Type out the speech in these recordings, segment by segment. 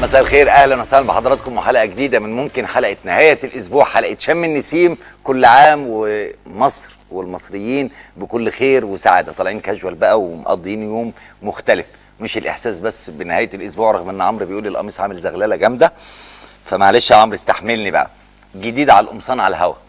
مساء الخير اهلا وسهلا بحضراتكم وحلقه جديده من ممكن حلقه نهايه الاسبوع حلقه شم النسيم كل عام ومصر والمصريين بكل خير وسعاده طالعين كاجوال بقى ومقضيين يوم مختلف مش الاحساس بس بنهايه الاسبوع رغم ان عمرو بيقول القميص عامل زغلله جامده فمعلش يا عمرو استحملني بقى جديد على القمصان على الهوا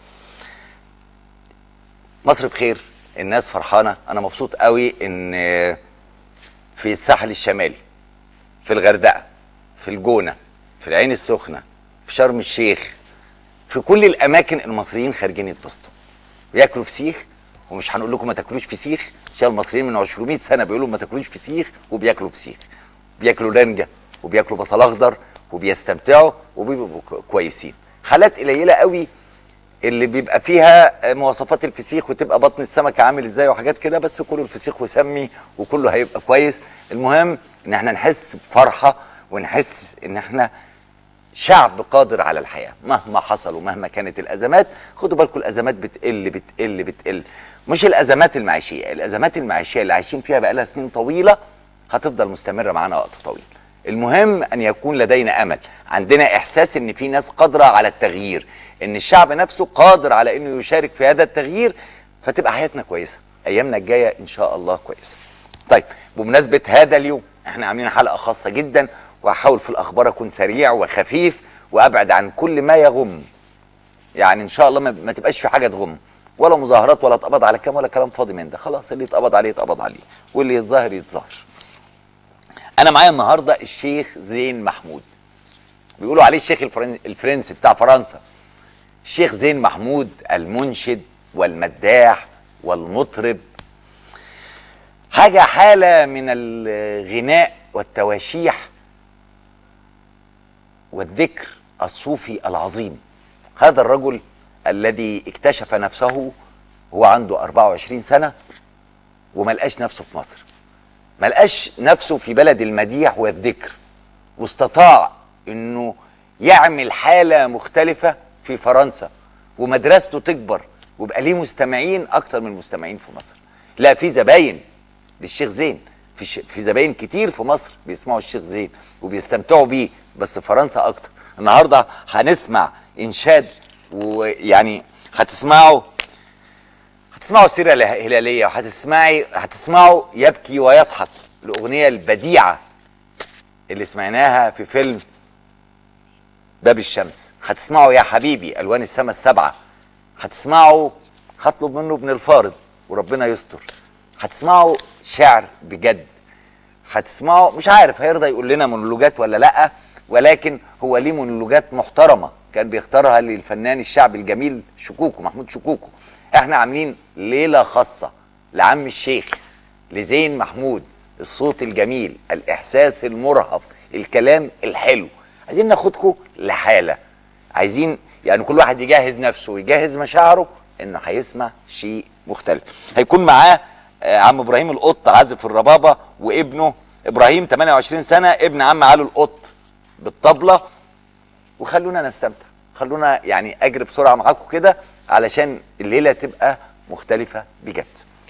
مصر بخير الناس فرحانه انا مبسوط قوي ان في الساحل الشمالي في الغردقه في الجونه في العين السخنه في شرم الشيخ في كل الاماكن المصريين خارجين يتبسطوا بياكلوا فسيخ ومش هنقول لكم ما تاكلوش فسيخ عشان المصريين من 200 سنه بيقولوا ما تاكلوش فسيخ وبياكلوا فسيخ بياكلوا رنجه وبياكلوا بصل اخضر وبيستمتعوا وبيبقوا كويسين حالات قليله قوي اللي بيبقى فيها مواصفات الفسيخ وتبقى بطن السمكه عامل ازاي وحاجات كده بس كله الفسيخ وسمي وكله هيبقى كويس المهم ان احنا نحس بفرحه ونحس ان احنا شعب قادر على الحياه مهما حصل ومهما كانت الازمات خدوا بالكم الازمات بتقل بتقل بتقل مش الازمات المعيشيه الازمات المعيشيه اللي عايشين فيها بقالها سنين طويله هتفضل مستمره معانا وقت طويل المهم ان يكون لدينا امل عندنا احساس ان في ناس قادره على التغيير ان الشعب نفسه قادر على انه يشارك في هذا التغيير فتبقى حياتنا كويسه ايامنا الجايه ان شاء الله كويسه طيب بمناسبه هذا اليوم احنا عاملين حلقه خاصه جدا وهحاول في الاخبار اكون سريع وخفيف وابعد عن كل ما يغم يعني ان شاء الله ما, ما تبقاش في حاجه تغم ولا مظاهرات ولا اتقبض على كام ولا كلام فاضي من ده خلاص اللي يتقبض عليه يتقبض عليه واللي يتظاهر يتظاهر انا معايا النهارده الشيخ زين محمود بيقولوا عليه الشيخ الفرن... الفرنسي بتاع فرنسا الشيخ زين محمود المنشد والمداح والمطرب حاجة حالة من الغناء والتواشيح والذكر الصوفي العظيم هذا الرجل الذي اكتشف نفسه هو عنده 24 سنة وما لقاش نفسه في مصر ما لقاش نفسه في بلد المديح والذكر واستطاع انه يعمل حالة مختلفة في فرنسا ومدرسته تكبر ويبقى ليه مستمعين اكتر من المستمعين في مصر لا في زباين للشيخ زين في ش... في زباين كتير في مصر بيسمعوا الشيخ زين وبيستمتعوا بيه بس في فرنسا اكتر النهارده هنسمع انشاد ويعني هتسمعوا هتسمعوا السيره الهلاليه وهتسمعي هتسمعوا يبكي ويضحك الاغنيه البديعه اللي سمعناها في فيلم باب الشمس هتسمعوا يا حبيبي الوان السما السبعه هتسمعوا هطلب منه ابن الفارض وربنا يستر هتسمعوا شعر بجد هتسمعوا مش عارف هيرضى يقول لنا مونولوجات ولا لا ولكن هو ليه مونولوجات محترمه كان بيختارها للفنان الشعبي الجميل شكوكو محمود شكوكو احنا عاملين ليله خاصه لعم الشيخ لزين محمود الصوت الجميل الاحساس المرهف الكلام الحلو عايزين ناخدكم لحاله عايزين يعني كل واحد يجهز نفسه ويجهز مشاعره انه هيسمع شيء مختلف هيكون معاه عم ابراهيم القط عازف الربابه وابنه ابراهيم 28 سنه ابن عم علي القط بالطبله وخلونا نستمتع خلونا يعني اجري بسرعه معاكم كده علشان الليله تبقى مختلفه بجد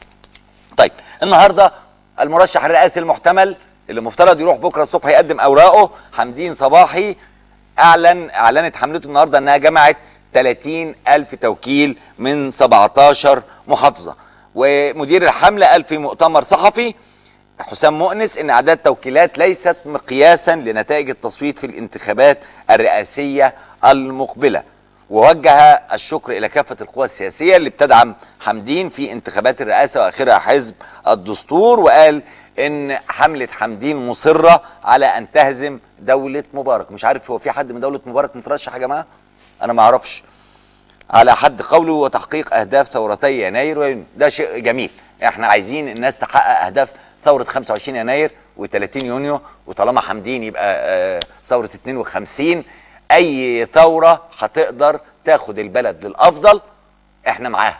طيب النهارده المرشح الرئاسي المحتمل اللي مفترض يروح بكره الصبح يقدم اوراقه حمدين صباحي اعلن اعلنت حملته النهارده انها جمعت 30 الف توكيل من 17 محافظه ومدير الحمله قال في مؤتمر صحفي حسام مؤنس ان اعداد توكيلات ليست مقياسا لنتائج التصويت في الانتخابات الرئاسيه المقبله ووجه الشكر الى كافه القوى السياسيه اللي بتدعم حمدين في انتخابات الرئاسه واخرها حزب الدستور وقال ان حمله حمدين مصره على ان تهزم دوله مبارك مش عارف هو في حد من دوله مبارك مترشح يا جماعه انا ما اعرفش على حد قوله وتحقيق اهداف ثورتي يناير ده شيء جميل احنا عايزين الناس تحقق اهداف ثوره 25 يناير و30 يونيو وطالما حمدين يبقى آه ثوره 52 اي ثوره هتقدر تاخد البلد للافضل احنا معاها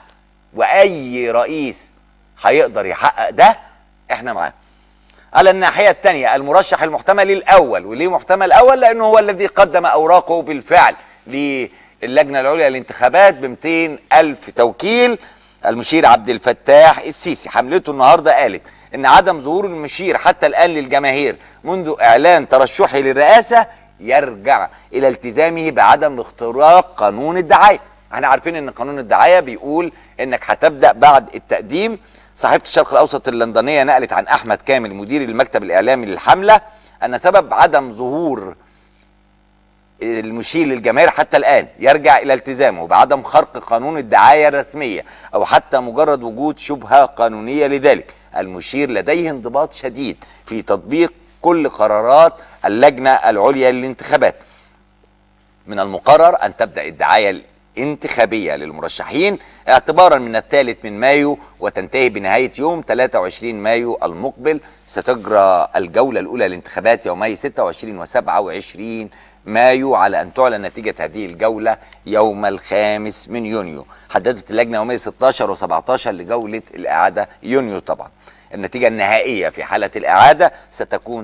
واي رئيس هيقدر يحقق ده احنا معاه على الناحية الثانية المرشح المحتمل الأول وليه محتمل الأول لأنه هو الذي قدم أوراقه بالفعل للجنة العليا للانتخابات ب 200 ألف توكيل المشير عبد الفتاح السيسي حملته النهاردة قالت إن عدم ظهور المشير حتى الآن للجماهير منذ إعلان ترشحه للرئاسة يرجع الى التزامه بعدم اختراق قانون الدعايه احنا عارفين ان قانون الدعايه بيقول انك هتبدا بعد التقديم صحيفه الشرق الاوسط اللندنيه نقلت عن احمد كامل مدير المكتب الاعلامي للحمله ان سبب عدم ظهور المشير للجماهير حتى الآن يرجع إلى التزامه بعدم خرق قانون الدعاية الرسمية أو حتى مجرد وجود شبهة قانونية لذلك المشير لديه انضباط شديد في تطبيق كل قرارات اللجنة العليا للانتخابات من المقرر أن تبدأ الدعاية الانتخابية للمرشحين اعتبارا من الثالث من مايو وتنتهي بنهاية يوم 23 مايو المقبل ستجرى الجولة الأولى للانتخابات يومي 26 و 27 مايو على أن تعلن نتيجة هذه الجولة يوم الخامس من يونيو حددت اللجنة يومي 16 و17 لجولة الإعادة يونيو طبعا النتيجة النهائية في حالة الإعادة ستكون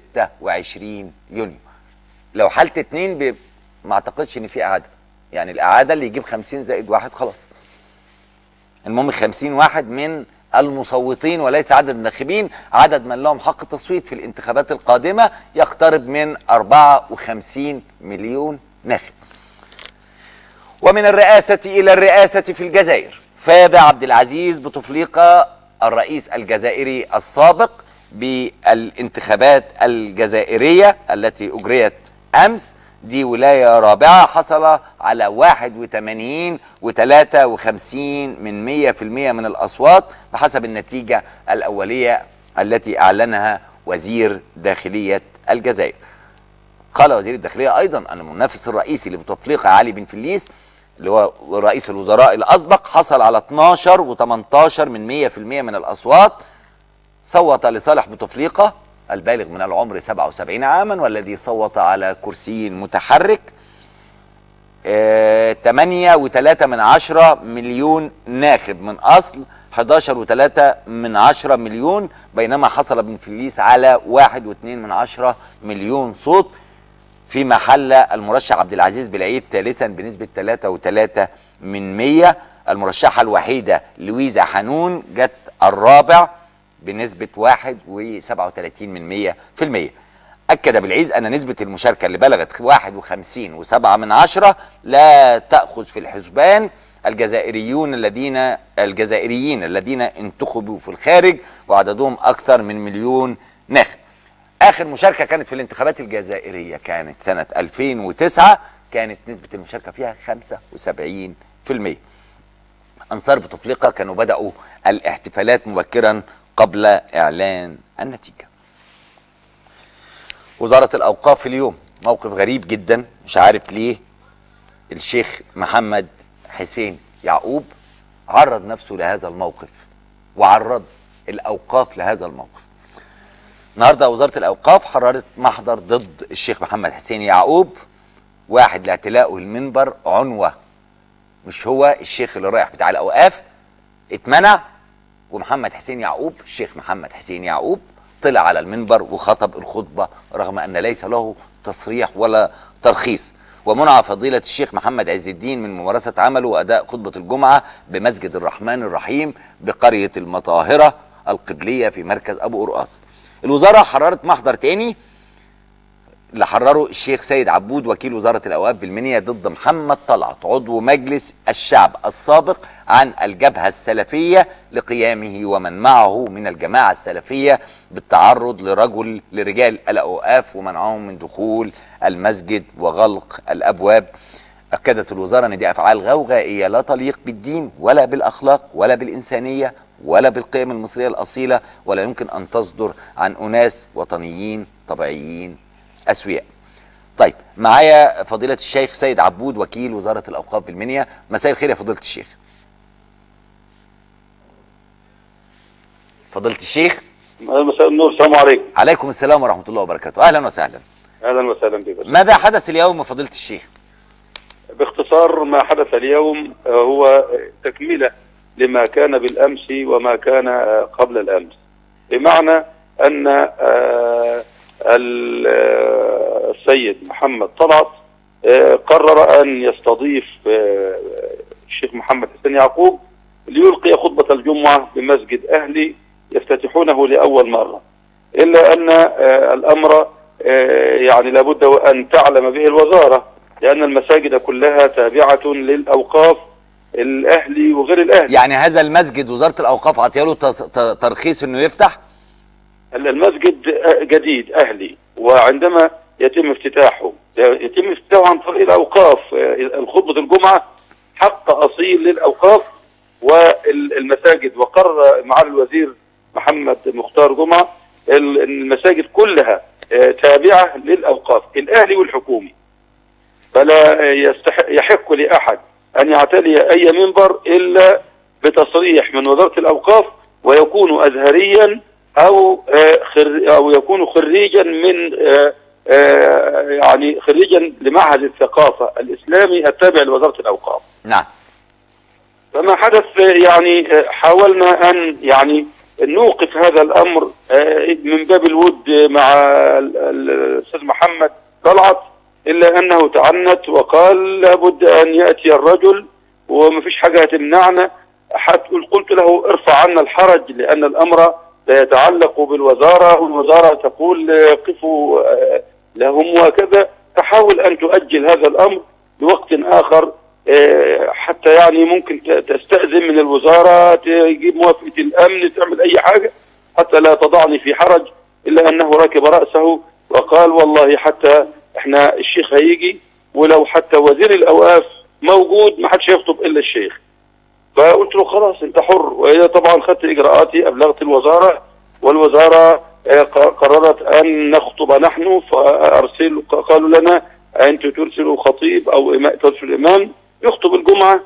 26 يونيو لو حالة اتنين ب... ما اعتقدش ان في اعاده يعني الاعاده اللي يجيب 50 زائد واحد خلاص المهم 50 واحد من المصوتين وليس عدد الناخبين عدد من لهم حق التصويت في الانتخابات القادمة يقترب من 54 مليون ناخب ومن الرئاسة إلى الرئاسة في الجزائر فاد عبد العزيز بوتفليقة الرئيس الجزائري السابق بالانتخابات الجزائرية التي أجريت أمس دي ولاية رابعة حصل على 81 و53 من 100% من الأصوات بحسب النتيجة الأولية التي أعلنها وزير داخلية الجزائر قال وزير الداخلية أيضا أن المنافس الرئيسي لبوتفليقة علي بن فليس اللي هو رئيس الوزراء الأسبق حصل على 12 و18 من 100% من الأصوات صوت لصالح بوتفليقة البالغ من العمر 77 عاما والذي صوت على كرسي متحرك آه 8 و3 من عشرة مليون ناخب من أصل 11 و3 من عشرة مليون بينما حصل ابن فليس على 1 و2 من عشرة مليون صوت فيما حل المرشح عبد العزيز بالعيد ثالثا بنسبة 3 و3 من 100 المرشحة الوحيدة لويزا حنون جت الرابع بنسبة 1 و37 من 100 في المية أكد بالعيز أن نسبة المشاركة اللي بلغت 51 و7 من عشرة لا تأخذ في الحسبان الجزائريون الذين الجزائريين الذين انتخبوا في الخارج وعددهم أكثر من مليون ناخب آخر مشاركة كانت في الانتخابات الجزائرية كانت سنة 2009 كانت نسبة المشاركة فيها 75 في المية أنصار بوتفليقة كانوا بدأوا الاحتفالات مبكرا قبل إعلان النتيجة وزارة الأوقاف اليوم موقف غريب جدا مش عارف ليه الشيخ محمد حسين يعقوب عرض نفسه لهذا الموقف وعرض الأوقاف لهذا الموقف النهارده وزارة الأوقاف حررت محضر ضد الشيخ محمد حسين يعقوب واحد لاعتلاءه المنبر عنوة مش هو الشيخ اللي رايح بتاع الأوقاف اتمنع ومحمد حسين يعقوب الشيخ محمد حسين يعقوب طلع على المنبر وخطب الخطبة رغم أن ليس له تصريح ولا ترخيص ومنع فضيلة الشيخ محمد عز الدين من ممارسة عمله وأداء خطبة الجمعة بمسجد الرحمن الرحيم بقرية المطاهرة القبلية في مركز أبو قرقاص الوزارة حررت محضر تاني اللي حرره الشيخ سيد عبود وكيل وزارة الأوقاف بالمنيا ضد محمد طلعت عضو مجلس الشعب السابق عن الجبهة السلفية لقيامه ومن معه من الجماعة السلفية بالتعرض لرجل لرجال الأوقاف ومنعهم من دخول المسجد وغلق الأبواب أكدت الوزارة أن دي أفعال غوغائية لا تليق بالدين ولا بالأخلاق ولا بالإنسانية ولا بالقيم المصرية الأصيلة ولا يمكن أن تصدر عن أناس وطنيين طبيعيين أسوياء طيب معايا فضيلة الشيخ سيد عبود وكيل وزارة الأوقاف بالمنيا مساء الخير يا فضيلة الشيخ فضيلة الشيخ مساء النور السلام عليكم عليكم السلام ورحمة الله وبركاته أهلا وسهلا اهلا وسهلا بك ماذا حدث اليوم فضيلة الشيخ باختصار ما حدث اليوم آه، هو تكمله لما كان بالامس وما كان آه، قبل الامس بمعنى ان آه، ال- آه، السيد محمد طلعت آه، قرر ان يستضيف آه، الشيخ محمد حسين يعقوب ليلقي خطبه الجمعه بمسجد اهلي يفتتحونه لاول مره الا ان آه، الامر آه، يعني لابد أن تعلم به الوزارة لأن المساجد كلها تابعة للأوقاف الأهلي وغير الأهلي يعني هذا المسجد وزاره الاوقاف عطياله تص- ت- ترخيص انه يفتح المسجد جديد أهلي وعندما يتم افتتاحه يتم افتتاحه عن طريق الأوقاف الخطبة الجمعة حق أصيل للأوقاف والمساجد وقرر معالي الوزير محمد مختار جمعة ال- المساجد كلها آه، تابعة للأوقاف الأهلي والحكومي فلا يستحق يحق لأحد أن يعتلي أي منبر إلا بتصريح من وزارة الأوقاف ويكون أزهريا أو آه، خر أو يكون خريجا من آه، آه، يعني خريجا لمعهد الثقافة الإسلامي التابع لوزارة الأوقاف نعم فما حدث يعني آه، حاولنا أن يعني نوقف هذا الأمر آه، من باب الود مع ال- ال- الأستاذ محمد طلعت إلا أنه تعنت وقال لابد أن يأتي الرجل ومفيش حاجة هتمنعنا حتى قلت له ارفع عنا الحرج لأن الأمر لا يتعلق بالوزارة والوزارة تقول آه، قفوا آه، لهم وكذا تحاول أن تؤجل هذا الأمر لوقت آخر آه، حتى يعني ممكن ت- تستأذن من الوزارة تجيب موافقة الأمن تعمل أي حاجة حتى لا تضعني في حرج إلا أنه ركب رأسه وقال والله حتى إحنا الشيخ هيجي ولو حتى وزير الأوقاف موجود ما حدش يخطب إلا الشيخ فقلت له خلاص انت حر وهي طبعا خدت اجراءاتي ابلغت الوزاره والوزاره آه، ق- قررت ان نخطب نحن فارسلوا قالوا لنا انتم ترسلوا خطيب او إمام ترسلوا امام يخطب الجمعه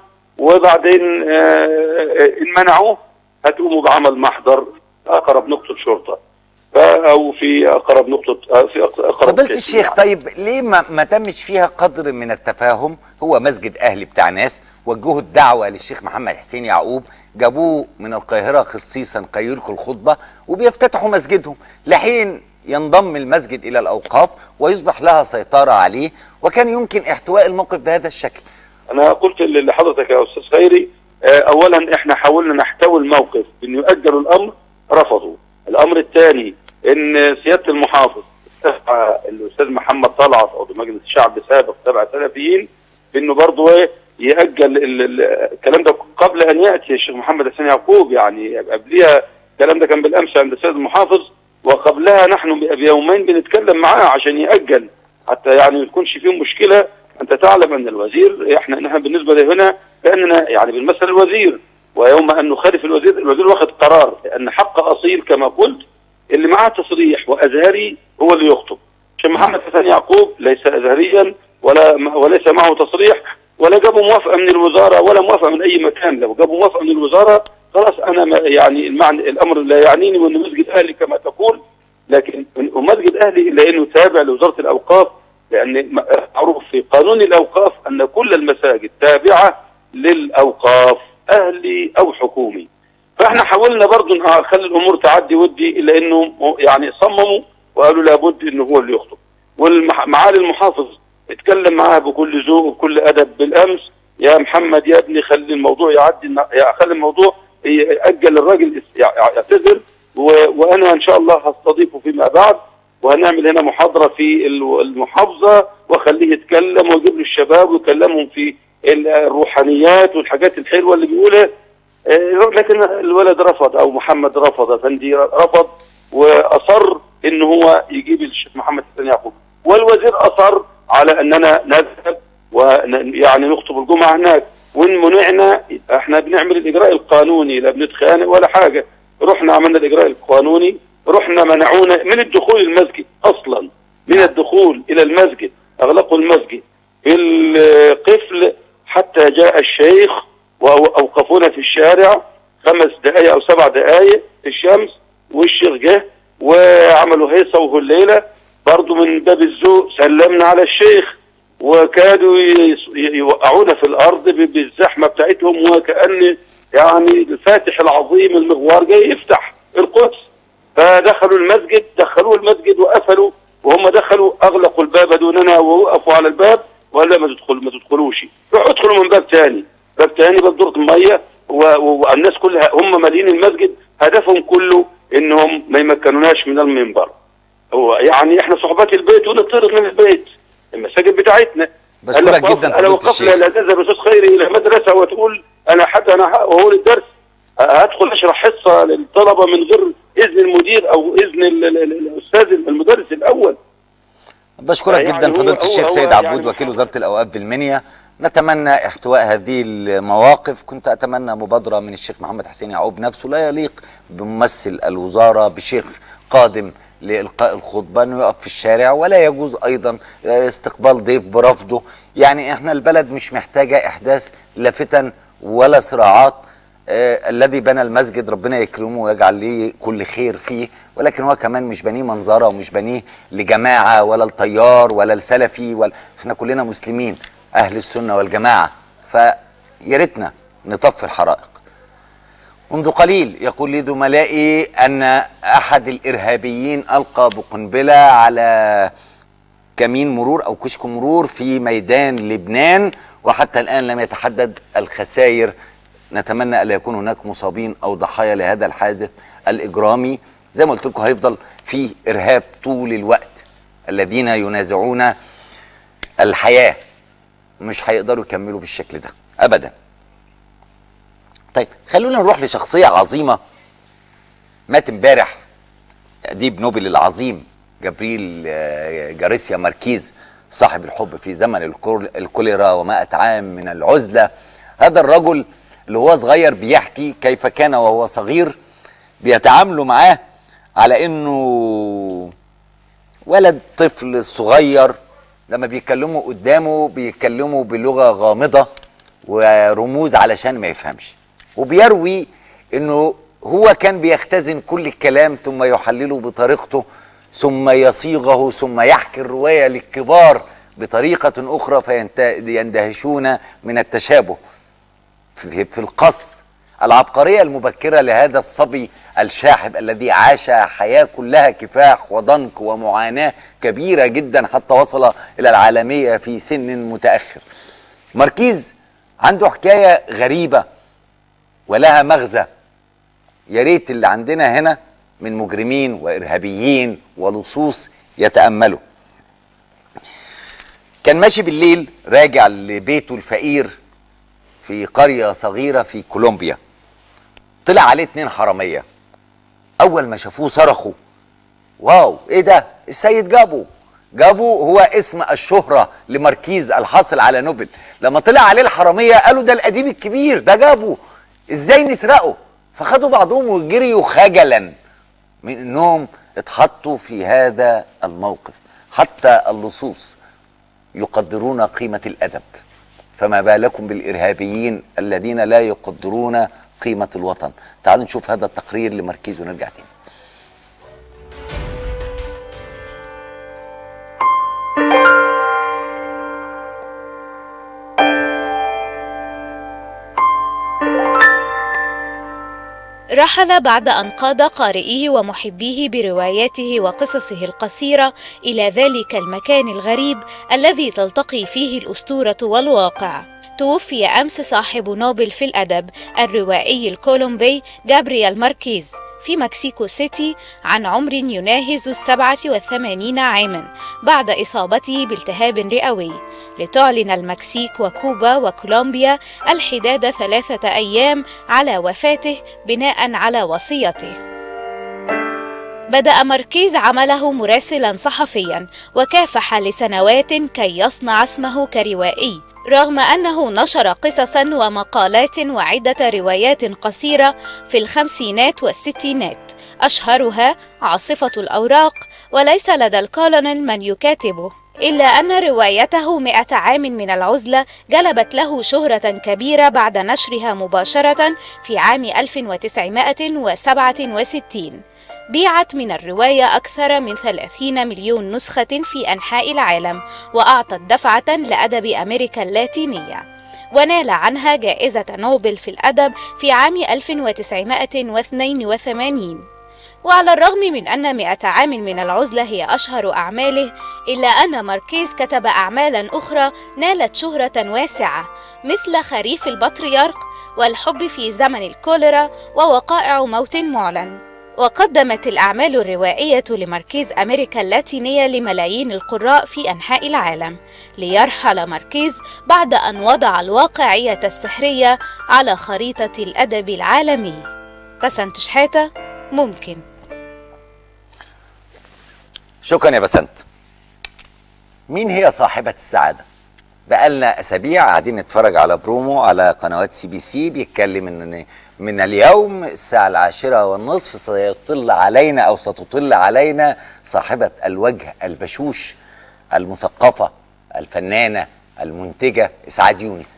وبعدين آه، ان منعوه هتقوموا بعمل محضر اقرب نقطه شرطه ف- او في اقرب نقطه آه، في أق- اقرب فضيله كيس الشيخ يعني. طيب ليه ما, ما تمش فيها قدر من التفاهم هو مسجد اهلي بتاع ناس وجهوا الدعوه للشيخ محمد حسين يعقوب جابوه من القاهره خصيصا قيلكوا الخطبه وبيفتتحوا مسجدهم لحين ينضم المسجد الى الاوقاف ويصبح لها سيطره عليه وكان يمكن احتواء الموقف بهذا الشكل انا قلت لحضرتك يا استاذ خيري آه، اولا احنا حاولنا نحتوي الموقف بان يؤجلوا الامر رفضوا الامر الثاني ان سياده المحافظ استدعى الاستاذ محمد طلعت او مجلس الشعب سابق تبع سلفيين بانه برضه ايه ياجل ال- ال- الكلام ده قبل ان ياتي الشيخ محمد حسين يعقوب يعني قبلها الكلام ده كان بالامس عند السيد المحافظ وقبلها نحن ب- بيومين بنتكلم معاه عشان ياجل حتى يعني ما تكونش فيه مشكله انت تعلم ان الوزير احنا نحن بالنسبه لهنا كاننا يعني بنمثل الوزير ويوم ان نخالف الوزير الوزير واخد قرار لان حق اصيل كما قلت اللي معاه تصريح وازهري هو اللي يخطب عشان محمد حسن يعقوب ليس ازهريا ولا وليس معه تصريح ولا جابوا موافقه من الوزاره ولا موافقه من اي مكان لو جابوا موافقه من الوزاره خلاص انا ما- يعني المعنى الامر لا يعنيني وان مسجد اهلي كما تقول لكن ومسجد اهلي لانه تابع لوزاره الاوقاف لان معروف في قانون الاوقاف ان كل المساجد تابعه للاوقاف اهلي او حكومي فاحنا حاولنا برضه نخلي الامور تعدي ودي الا انه يعني صمموا وقالوا لابد انه هو اللي يخطب والمعالي المحافظ اتكلم معاه بكل ذوق وبكل ادب بالامس يا محمد يا ابني خلي الموضوع يعدي يا خلي الموضوع ياجل الراجل يعتذر و- وانا ان شاء الله هستضيفه فيما بعد وهنعمل هنا محاضره في ال- المحافظه واخليه يتكلم واجيب له الشباب ويكلمهم في ال- الروحانيات والحاجات الحلوه اللي بيقولها آه، لكن الولد رفض او محمد رفض فندي رفض واصر ان هو يجيب الشيخ محمد حسين يعقوب والوزير اصر على اننا نذهب ويعني نخطب الجمعه هناك وان منعنا احنا بنعمل الاجراء القانوني لا بنتخانق ولا حاجه رحنا عملنا الاجراء القانوني رحنا منعونا من الدخول المسجد اصلا من الدخول الى المسجد اغلقوا المسجد بالقفل حتى جاء الشيخ واوقفونا في الشارع خمس دقائق او سبع دقائق في الشمس والشيخ جه وعملوا هيصه وهليله برضه من باب الذوق سلمنا على الشيخ وكادوا يس- يوقعونا في الارض ب- بالزحمه بتاعتهم وكان يعني الفاتح العظيم المغوار جاي يفتح القدس فدخلوا المسجد دخلوه المسجد وقفلوا وهم دخلوا اغلقوا الباب دوننا ووقفوا على الباب وقال لا ما تدخل ما تدخلوش روحوا ادخلوا من باب ثاني باب ثاني باب دورة الميه و- و- والناس كلها هم مالين المسجد هدفهم كله انهم ما يمكنوناش من المنبر هو يعني احنا صحبات البيت ونطرد من البيت المساجد بتاعتنا بشكرك أنا وقف- جدا انا فضيله وقفنا الشيخ لا تذهب استاذ خيري الى مدرسه وتقول انا حتى انا ه- وهو الدرس هدخل اشرح حصه للطلبه من غير اذن المدير او اذن ال- ال- ال- الاستاذ المدرس الاول بشكرك يعني جدا هو- فضيله هو- الشيخ هو سيد يعني عبود وكيل محمد- وزاره الاوقاف بالمنيا نتمنى احتواء هذه المواقف كنت اتمنى مبادره من الشيخ محمد حسين يعقوب نفسه لا يليق بممثل الوزاره بشيخ قادم لإلقاء الخطبة أنه يقف في الشارع ولا يجوز أيضا استقبال ضيف برفضه يعني إحنا البلد مش محتاجة إحداث لا فتن ولا صراعات آه الذي بنى المسجد ربنا يكرمه ويجعل ليه كل خير فيه ولكن هو كمان مش بنيه منظره ومش بنيه لجماعه ولا التيار ولا السلفي ولا احنا كلنا مسلمين اهل السنه والجماعه فيا ريتنا نطفي الحرائق منذ قليل يقول لي زملائي ان احد الارهابيين القى بقنبله على كمين مرور او كشك مرور في ميدان لبنان وحتى الان لم يتحدد الخسائر نتمنى الا يكون هناك مصابين او ضحايا لهذا الحادث الاجرامي زي ما قلت لكم هيفضل في ارهاب طول الوقت الذين ينازعون الحياه مش هيقدروا يكملوا بالشكل ده ابدا طيب خلونا نروح لشخصيه عظيمه مات امبارح اديب نوبل العظيم جبريل آه، جاريسيا ماركيز صاحب الحب في زمن الكول- الكوليرا ومائة عام من العزلة هذا الرجل اللي هو صغير بيحكي كيف كان وهو صغير بيتعاملوا معاه على انه ولد طفل صغير لما بيتكلموا قدامه بيتكلموا بلغة غامضة ورموز علشان ما يفهمش وبيروي انه هو كان بيختزن كل الكلام ثم يحلله بطريقته ثم يصيغه ثم يحكي الرواية للكبار بطريقة أخرى فيندهشون من التشابه في في القص العبقرية المبكرة لهذا الصبي الشاحب الذي عاش حياة كلها كفاح وضنك ومعاناة كبيرة جدا حتى وصل إلى العالمية في سن متأخر ماركيز عنده حكاية غريبة ولها مغزى يا ريت اللي عندنا هنا من مجرمين وإرهابيين ولصوص يتأملوا كان ماشي بالليل راجع لبيته الفقير في قرية صغيرة في كولومبيا طلع عليه اتنين حرامية أول ما شافوه صرخوا واو ايه ده السيد جابو جابو هو اسم الشهرة لماركيز الحاصل على نوبل لما طلع عليه الحرامية قالوا ده الأديب الكبير ده جابو ازاي نسرقه فخدوا بعضهم وجريوا خجلا من انهم اتحطوا في هذا الموقف حتى اللصوص يقدرون قيمة الأدب فما بالكم بالإرهابيين الذين لا يقدرون قيمة الوطن تعالوا نشوف هذا التقرير لماركيز ونرجع تاني رحل بعد أن قاد قارئيه ومحبيه برواياته وقصصه القصيرة إلى ذلك المكان الغريب الذي تلتقي فيه الأسطورة والواقع. توفي أمس صاحب نوبل في الأدب الروائي الكولومبي جابرييل ماركيز في مكسيكو سيتي عن عمر يناهز السبعة والثمانين عاما بعد إصابته بالتهاب رئوي لتعلن المكسيك وكوبا وكولومبيا الحداد ثلاثة أيام على وفاته بناء على وصيته بدأ ماركيز عمله مراسلا صحفيا وكافح لسنوات كي يصنع اسمه كروائي رغم أنه نشر قصصا ومقالات وعدة روايات قصيرة في الخمسينات والستينات أشهرها عاصفة الأوراق وليس لدى الكولونيل من يكاتبه إلا أن روايته مئة عام من العزلة جلبت له شهرة كبيرة بعد نشرها مباشرة في عام 1967 بيعت من الرواية أكثر من 30 مليون نسخة في أنحاء العالم وأعطت دفعة لأدب أمريكا اللاتينية ونال عنها جائزة نوبل في الأدب في عام 1982 وعلى الرغم من أن مئة عام من العزلة هي أشهر أعماله إلا أن ماركيز كتب أعمالا أخرى نالت شهرة واسعة مثل خريف البطريرك والحب في زمن الكوليرا ووقائع موت معلن وقدمت الأعمال الروائية لماركيز أمريكا اللاتينية لملايين القراء في أنحاء العالم ليرحل ماركيز بعد أن وضع الواقعية السحرية على خريطة الأدب العالمي بسنت شحاتة ممكن شكرا يا بسنت مين هي صاحبة السعادة؟ بقالنا أسابيع قاعدين نتفرج على برومو على قنوات سي بي سي بيتكلم إن من اليوم الساعة العاشرة والنصف سيطل علينا أو ستطل علينا صاحبة الوجه البشوش المثقفة الفنانة المنتجة إسعاد يونس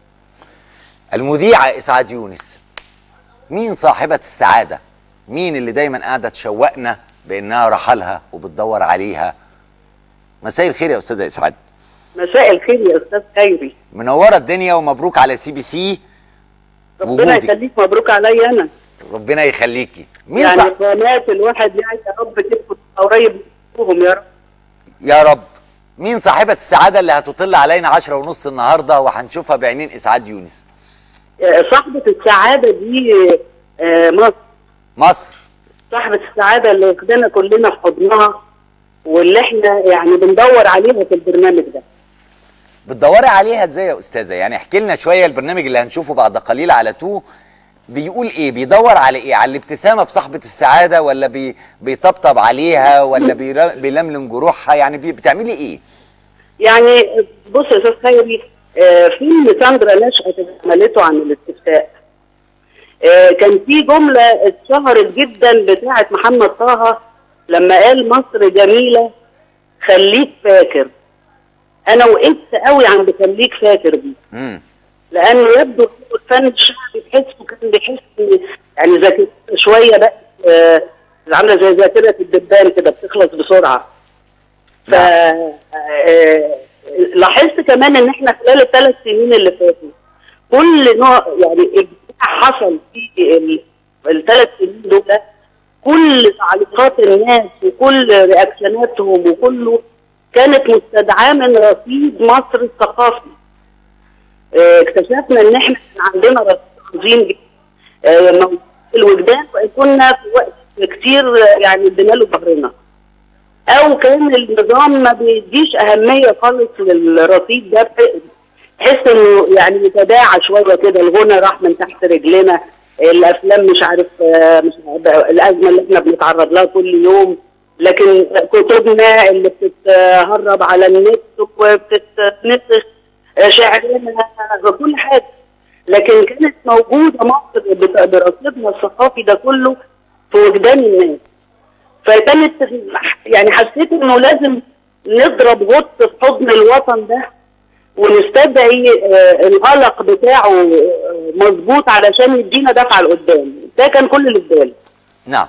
المذيعة إسعاد يونس مين صاحبة السعادة؟ مين اللي دايما قاعدة تشوقنا بإنها رحلها وبتدور عليها؟ مساء الخير يا أستاذة إسعاد مساء الخير يا استاذ خيري منورة الدنيا ومبروك على سي بي سي ربنا وجودك. يخليك مبروك عليا انا ربنا يخليكي مين يعني صح قناه الواحد يعني يا رب تكون قريب منهم يا رب يا رب مين صاحبة السعادة اللي هتطل علينا عشرة ونص النهاردة وهنشوفها بعينين إسعاد يونس آه، صاحبة السعادة دي آه، مصر مصر صاحبة السعادة اللي واخدانا كلنا في حضنها واللي احنا يعني بندور عليها في البرنامج ده بتدوري عليها ازاي يا أستاذة يعني احكي لنا شوية البرنامج اللي هنشوفه بعد قليل على تو بيقول ايه بيدور على ايه على الابتسامة في صاحبة السعادة ولا بي بيطبطب عليها ولا بير- بيلملم جروحها يعني بي بتعملي ايه يعني بص يا استاذ خيري آه، فيلم ساندرا نشأت اللي عملته عن الاستفتاء آه، كان في جملة اتشهرت جدا بتاعة محمد طه لما قال مصر جميلة خليك فاكر أنا وقفت قوي عند خليك فاكر دي امم لأنه يبدو إنه الفن الشعبي تحسه كان بيحس إن يعني ذاكرته شوية بقى آه، عاملة زي ذاكرة الدبان كده بتخلص بسرعة ف آه، لاحظت كمان ان احنا خلال الثلاث سنين اللي فاتوا كل نوع يعني ابداع حصل في ال- الثلاث سنين دول كل تعليقات الناس وكل رياكشناتهم وكله كانت مستدعاه من رصيد مصر الثقافي آه، اكتشفنا ان احنا كان عندنا رصيد عظيم جدا آه، موجود في الوجدان وإن كنا في وقت كتير آه، يعني ادينا له ظهرنا او كان النظام ما بيديش اهميه خالص للرصيد ده تحس انه يعني يتداعى شويه كده الغنى راح من تحت رجلنا الافلام مش عارف آه، مش عارف الازمه اللي احنا بنتعرض لها كل يوم لكن كتبنا اللي بتتهرب على النت وبتتنسخ شعرنا كل حاجه لكن كانت موجوده مصر بت- برصيدنا الثقافي ده كله في وجدان الناس فكانت يعني حسيت انه لازم نضرب غط في حضن الوطن ده ونستدعي آه، القلق بتاعه آه، مظبوط علشان يدينا دفعه لقدام ده كان كل اللي في بالي نعم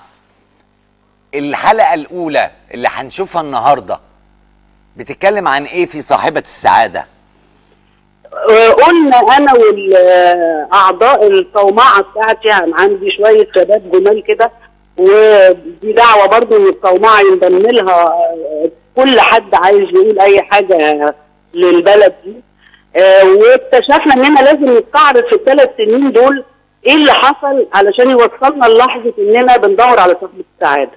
الحلقة الأولى اللي هنشوفها النهاردة بتتكلم عن إيه في صاحبة السعادة؟ آه، قلنا انا والاعضاء الصومعه بتاعتي يعني عندي شويه شباب جمال كده ودي دعوه برضو ان الصومعه ينضم لها آه، كل حد عايز يقول اي حاجه للبلد دي آه، واكتشفنا اننا لازم نستعرض في الثلاث سنين دول ايه اللي حصل علشان يوصلنا للحظه اننا بندور على صاحبه السعاده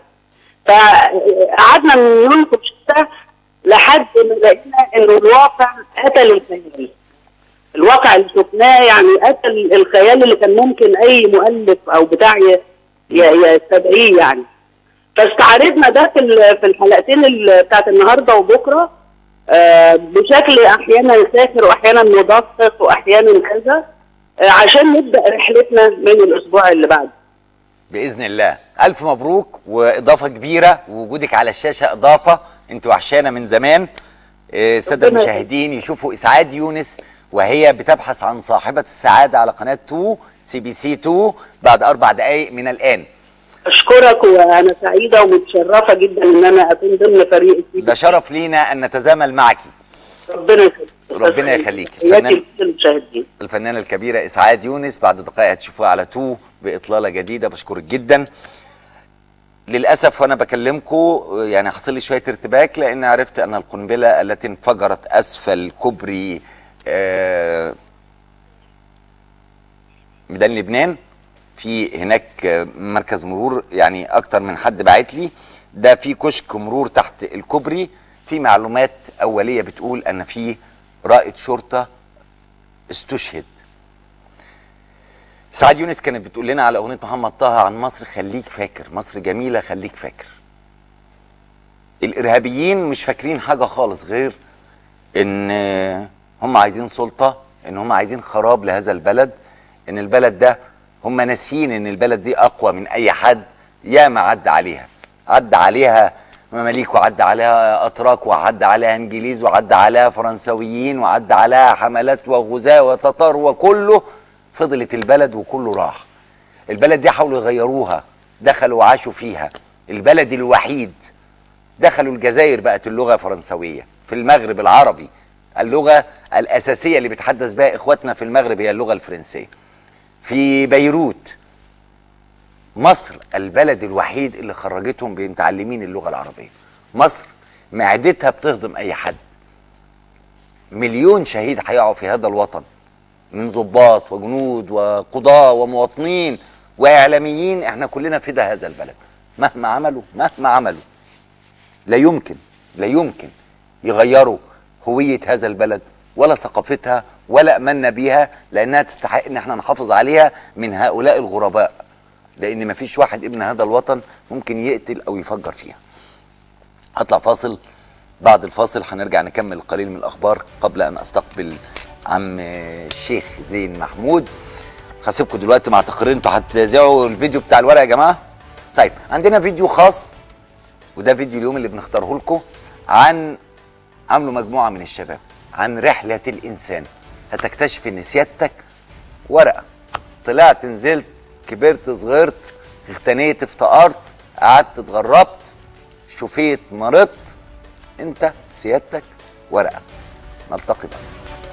فقعدنا ننقش ده لحد ما لقينا انه الواقع قتل الخيال الواقع اللي شفناه يعني قتل الخيال اللي كان ممكن اي مؤلف او بتاع ي- ي- يستدعيه يعني فاستعرضنا ده في ال- في الحلقتين ال- بتاعت النهارده وبكره آه، بشكل احيانا ساخر واحيانا مدقق واحيانا كذا آه، عشان نبدا رحلتنا من الاسبوع اللي بعده بإذن الله ألف مبروك وإضافة كبيرة ووجودك على الشاشة إضافة أنت وحشانة من زمان آه، السادة ربنا المشاهدين يشوفوا إسعاد يونس وهي بتبحث عن صاحبة السعادة على قناة 2 سي بي سي 2 بعد أربع دقايق من الآن اشكرك وانا سعيده ومتشرفه جدا ان انا اكون ضمن فريق السي ده شرف لينا أن نتزامل معك ربنا يخليك ربنا يخليك. تحياتي فنان. لكل المشاهدين الفنانة الكبيرة إسعاد يونس بعد دقائق هتشوفوها على 2 بإطلالة جديدة بشكرك جدا للأسف وأنا بكلمكم يعني حصل لي شوية ارتباك لأن عرفت أن القنبلة التي انفجرت أسفل كوبري آه، ميدان لبنان في هناك آه، مركز مرور يعني اكتر من حد باعت لي ده في كشك مرور تحت الكوبري في معلومات اوليه بتقول ان في رائد شرطه استشهد سعاد يونس كانت بتقول لنا على اغنيه محمد طه عن مصر خليك فاكر مصر جميله خليك فاكر الارهابيين مش فاكرين حاجه خالص غير ان هم عايزين سلطه ان هم عايزين خراب لهذا البلد ان البلد ده هم ناسيين ان البلد دي اقوى من اي حد ياما عدى عليها عدى عليها مماليك وعدى عليها اتراك وعدى عليها انجليز وعدى عليها فرنسويين وعدى عليها حملات وغزاة وتتار وكله فضلت البلد وكله راح البلد دي حاولوا يغيروها دخلوا وعاشوا فيها البلد الوحيد دخلوا الجزائر بقت اللغة فرنسوية في المغرب العربي اللغة الأساسية اللي بيتحدث بها إخواتنا في المغرب هي اللغة الفرنسية في بيروت مصر البلد الوحيد اللي خرجتهم بمتعلمين اللغة العربية مصر معدتها بتهضم أي حد مليون شهيد هيقعوا في هذا الوطن من ضباط وجنود وقضاة ومواطنين وإعلاميين احنا كلنا فدا هذا البلد مهما عملوا مهما عملوا لا يمكن لا يمكن يغيروا هوية هذا البلد ولا ثقافتها ولا أمنا بيها لأنها تستحق إن احنا نحافظ عليها من هؤلاء الغرباء لأن مفيش واحد ابن هذا الوطن ممكن يقتل أو يفجر فيها هطلع فاصل بعد الفاصل هنرجع نكمل القليل من الأخبار قبل أن أستقبل عم الشيخ زين محمود هسيبكم دلوقتي مع تقرير انتوا هتذيعوا الفيديو بتاع الورق يا جماعة طيب عندنا فيديو خاص وده فيديو اليوم اللي بنختاره لكم عن عملوا مجموعه من الشباب عن رحله الانسان هتكتشف ان سيادتك ورقه طلعت نزلت كبرت صغرت اغتنيت افتقرت قعدت اتغربت شفيت مرضت انت سيادتك ورقه نلتقي بقى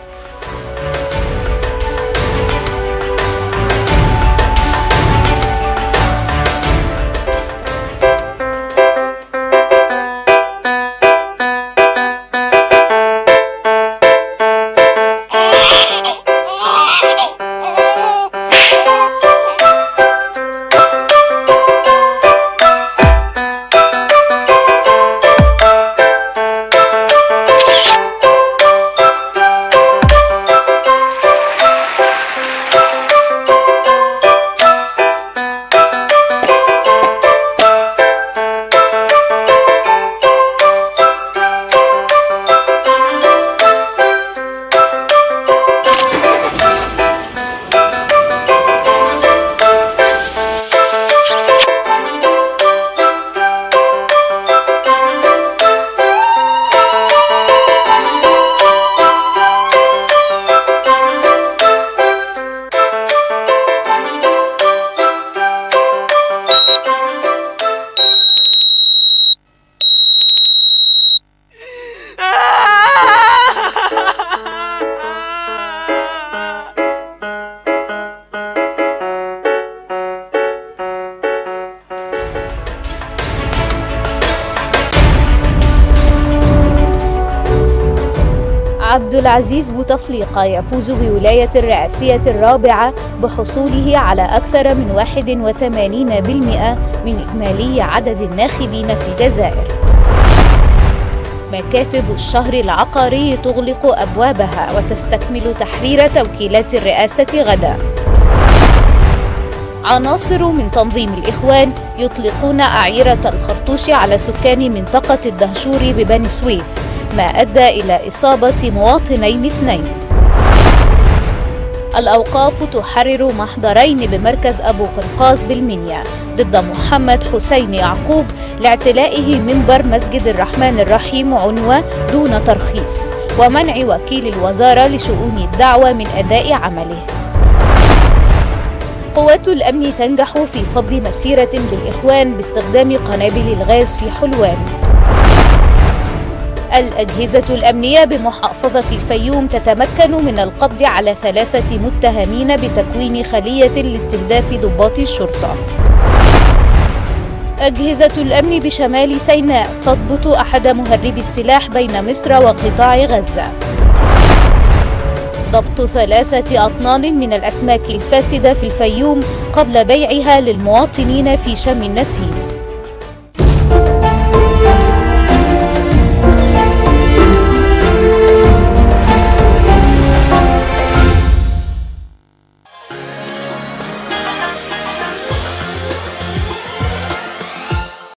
عبد العزيز بوتفليقة يفوز بولاية الرئاسية الرابعة بحصوله على أكثر من 81% من إجمالي عدد الناخبين في الجزائر مكاتب الشهر العقاري تغلق أبوابها وتستكمل تحرير توكيلات الرئاسة غدا عناصر من تنظيم الإخوان يطلقون أعيرة الخرطوش على سكان منطقة الدهشور ببني سويف ما أدى إلى إصابة مواطنين اثنين الأوقاف تحرر محضرين بمركز أبو قرقاز بالمنيا ضد محمد حسين يعقوب لاعتلائه منبر مسجد الرحمن الرحيم عنوة دون ترخيص ومنع وكيل الوزارة لشؤون الدعوة من أداء عمله قوات الأمن تنجح في فض مسيرة للإخوان باستخدام قنابل الغاز في حلوان الأجهزة الأمنية بمحافظة الفيوم تتمكن من القبض على ثلاثة متهمين بتكوين خلية لاستهداف ضباط الشرطة. أجهزة الأمن بشمال سيناء تضبط أحد مهربي السلاح بين مصر وقطاع غزة. ضبط ثلاثة أطنان من الأسماك الفاسدة في الفيوم قبل بيعها للمواطنين في شم النسيم